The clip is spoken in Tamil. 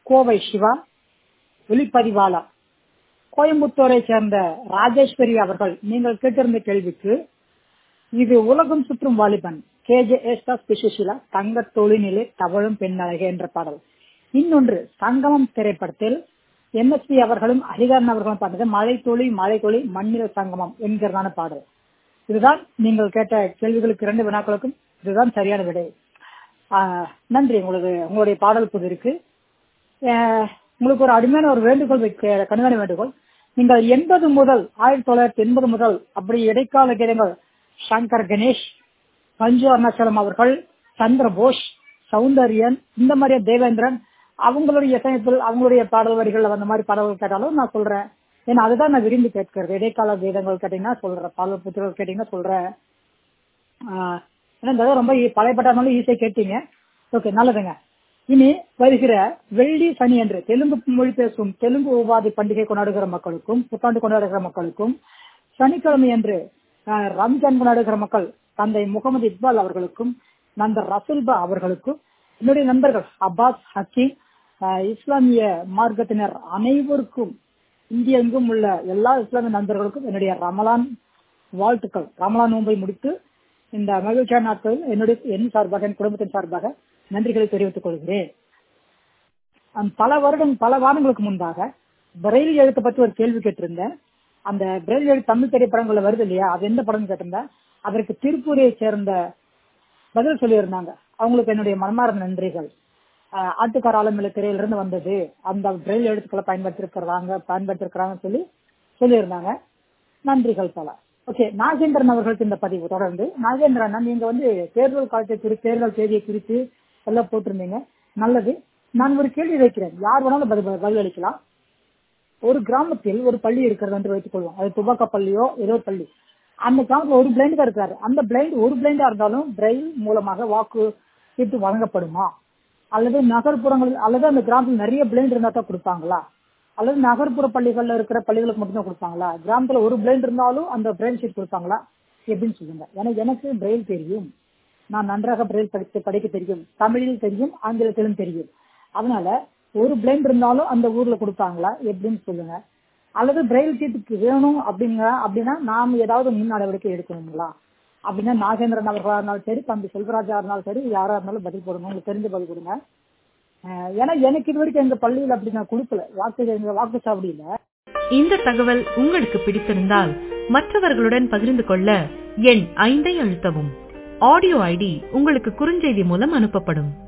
கோவை சிவா ஒளிப்பதிவாளர் கோயம்புத்தூரை சேர்ந்த ராஜேஸ்வரி அவர்கள் நீங்கள் கேட்டிருந்த கேள்விக்கு இது உலகம் சுற்றும் வாலிபன் கே ஜே எஸ்டாஸ் பிசுசிலா தங்க தொழில்நிலை தவழும் பெண்ணழகே என்ற பாடல் இன்னொன்று சங்கமம் திரைப்படத்தில் எம்எஸ்பி அவர்களும் ஹரிகரன் அவர்களும் பாடினது மழை துளி மழை துளி மண்ணில் சங்கமம் என்கிறதான பாடல் இதுதான் நீங்கள் கேட்ட கேள்விகளுக்கு இரண்டு வினாக்களுக்கும் இதுதான் சரியான விடை ஆஹ் நன்றி உங்களுக்கு உங்களுடைய பாடல் புது இருக்கு ஆஹ் உங்களுக்கு ஒரு அருமையான ஒரு வேண்டுகோள் வைக்க கண்காணி வேண்டுகோள் நீங்கள் எண்பது முதல் ஆயிரத்தி தொள்ளாயிரத்தி எண்பது முதல் அப்படி இடைக்கால கீதங்கள் சங்கர் கணேஷ் பஞ்சு அருணாச்சலம் அவர்கள் சந்திரபோஸ் சௌந்தர்யன் இந்த மாதிரியே தேவேந்திரன் அவங்களுடைய இசையத்தில் அவங்களுடைய பாடல் வரிகள் அந்த மாதிரி பாடல்கள் கேட்டாலும் நான் சொல்றேன் ஏன்னா அதுதான் நான் விரும்பி கேட்கறது இடைக்கால கீதங்கள் கேட்டீங்கன்னா சொல்றேன் பாடல் புத்தகங்கள் கேட்டீங்கன்னா சொல்றேன் ஆஹ் ஏன்னா இந்த ரொம்ப பழையப்பட்டாலும் ஈஸியா கேட்டீங்க ஓகே நல்லதுங்க இனி வருகிற வெள்ளி சனி என்று தெலுங்கு மொழி பேசும் தெலுங்கு உபாதி பண்டிகை கொண்டாடுகிற மக்களுக்கும் புத்தாண்டு கொண்டாடுகிற மக்களுக்கும் சனிக்கிழமை என்று ரம்ஜான் கொண்டாடுகிற மக்கள் தந்தை முகமது இக்பால் அவர்களுக்கும் நண்பர் ரசுல்பா அவர்களுக்கும் என்னுடைய நண்பர்கள் அப்பாஸ் ஹக்கீம் இஸ்லாமிய மார்க்கத்தினர் அனைவருக்கும் இந்திய எங்கும் உள்ள எல்லா இஸ்லாமிய நண்பர்களுக்கும் என்னுடைய ரமலான் வாழ்த்துக்கள் ரமலான் நோன்பை முடித்து இந்த மகிழ்ச்சியான நாட்களில் என்னுடைய என் சார்பாக என் குடும்பத்தின் சார்பாக நன்றிகளை தெரிவித்துக் கொள்கிறேன் பல வருடம் பல வாரங்களுக்கு முன்பாக பிரெயில் எழுத்தை பற்றி ஒரு கேள்வி கேட்டிருந்தேன் அந்த பிரெயில் எழுத்து தமிழ் திரைப்படங்கள்ல வருது இல்லையா அது எந்த படம் கேட்டிருந்தேன் அதற்கு திருப்பூரியை சேர்ந்த பதில் சொல்லியிருந்தாங்க அவங்களுக்கு என்னுடைய மனமார்ந்த நன்றிகள் ஆட்டுக்கார ஆலமில்ல திரையிலிருந்து வந்தது அந்த பிரெயில் எழுத்துக்களை பயன்படுத்திருக்கிறாங்க பயன்படுத்திருக்கிறாங்கன்னு சொல்லி சொல்லியிருந்தாங்க நன்றிகள் பல ஓகே நாகேந்திரன் அவர்களுக்கு இந்த பதிவு தொடர்ந்து நாகேந்திரன் நீங்க வந்து தேர்தல் காலத்தை குறித்து தேர்தல் தேதியை குறித்து எல்லாம் போட்டிருந்தீங்க நல்லது நான் ஒரு கேள்வி வைக்கிறேன் யார் வேணாலும் பதில் பதில் அளிக்கலாம் ஒரு கிராமத்தில் ஒரு பள்ளி இருக்கிறது என்று வைத்துக் கொள்வோம் அது துவக்க பள்ளியோ ஏதோ பள்ளி அந்த கிராமத்துல ஒரு பிளைண்டா இருக்காரு அந்த பிளைண்ட் ஒரு பிளைண்டா இருந்தாலும் பிரெயில் மூலமாக வாக்கு சீட்டு வழங்கப்படுமா அல்லது நகர்ப்புறங்களில் அல்லது அந்த கிராமத்தில் நிறைய பிளைண்ட் இருந்தா தான் கொடுப்பாங்களா அல்லது நகர்ப்புற பள்ளிகள்ல இருக்கிற பள்ளிகளுக்கு மட்டும்தான் கொடுப்பாங்களா கிராமத்துல ஒரு பிளைண்ட் இருந்தாலும் அந்த பிரெயில் சீட் கொடுப்பாங்களா எப்படின்னு சொல்லுங்க ஏன்னா எனக்கு பிரெயில் தெரியும் நான் நன்றாக பிரெயில் படித்து படிக்க தெரியும் தமிழில் தெரியும் ஆங்கிலத்திலும் தெரியும் அதனால ஒரு பிளைண்ட் இருந்தாலும் அந்த ஊர்ல கொடுப்பாங்களா எப்படின்னு சொல்லுங்க அல்லது பிரெயில் சீட்டுக்கு வேணும் அப்படிங்க அப்படின்னா நாம் ஏதாவது முன் நடவடிக்கை எடுக்கணுங்களா அப்படின்னா நாகேந்திரன் அவர்களா இருந்தாலும் சரி தம்பி செல்வராஜா இருந்தாலும் சரி யாரா இருந்தாலும் பதில் போடுங்க உங்களுக்கு தெரிஞ்ச பதில் கொடுங்க ஏன்னா எனக்கு இது வரைக்கும் எங்க பள்ளியில் அப்படி நான் கொடுக்கல வாக்கு எங்க வாக்குச்சாவடியில இந்த தகவல் உங்களுக்கு பிடித்திருந்தால் மற்றவர்களுடன் பகிர்ந்து கொள்ள எண் ஐந்தை அழுத்தவும் ஆடியோ ஐடி உங்களுக்கு குறுஞ்செய்தி மூலம் அனுப்பப்படும்